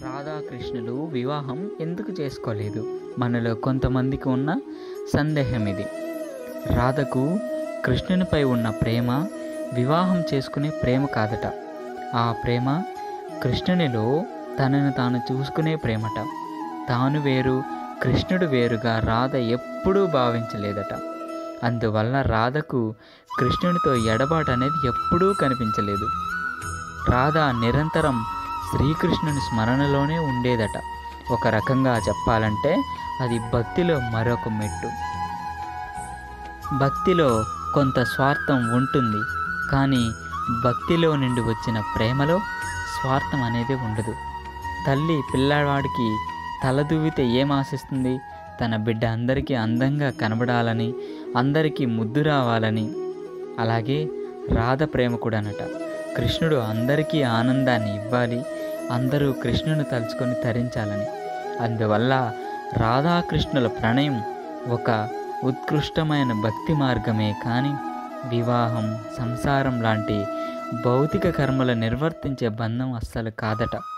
రాధాకృష్ణులు వివాహం ఎందుకు చేసుకోలేదు మనలో కొంతమందికి ఉన్న సందేహం ఇది రాధకు కృష్ణునిపై ఉన్న ప్రేమ వివాహం చేసుకునే ప్రేమ కాదట ఆ ప్రేమ కృష్ణునిలో తనను తాను చూసుకునే ప్రేమట తాను వేరు కృష్ణుడు వేరుగా రాధ ఎప్పుడూ భావించలేదట అందువల్ల రాధకు కృష్ణునితో ఎడబాటు అనేది ఎప్పుడూ కనిపించలేదు రాధ నిరంతరం శ్రీకృష్ణుని స్మరణలోనే ఉండేదట ఒక రకంగా చెప్పాలంటే అది భక్తిలో మరొక మెట్టు భక్తిలో కొంత స్వార్థం ఉంటుంది కానీ భక్తిలో నుండి వచ్చిన ప్రేమలో స్వార్థం అనేది ఉండదు తల్లి పిల్లవాడికి తలదూవితే ఏం ఆశిస్తుంది తన బిడ్డ అందరికీ అందంగా కనబడాలని అందరికీ ముద్దు రావాలని అలాగే రాధ ప్రేమ కూడానట కృష్ణుడు అందరికీ ఆనందాన్ని ఇవ్వాలి అందరూ కృష్ణుని తలుచుకొని తరించాలని అందువల్ల రాధాకృష్ణుల ప్రణయం ఒక ఉత్కృష్టమైన భక్తి మార్గమే కానీ వివాహం సంసారం లాంటి భౌతిక కర్మలు నిర్వర్తించే బంధం అస్సలు కాదట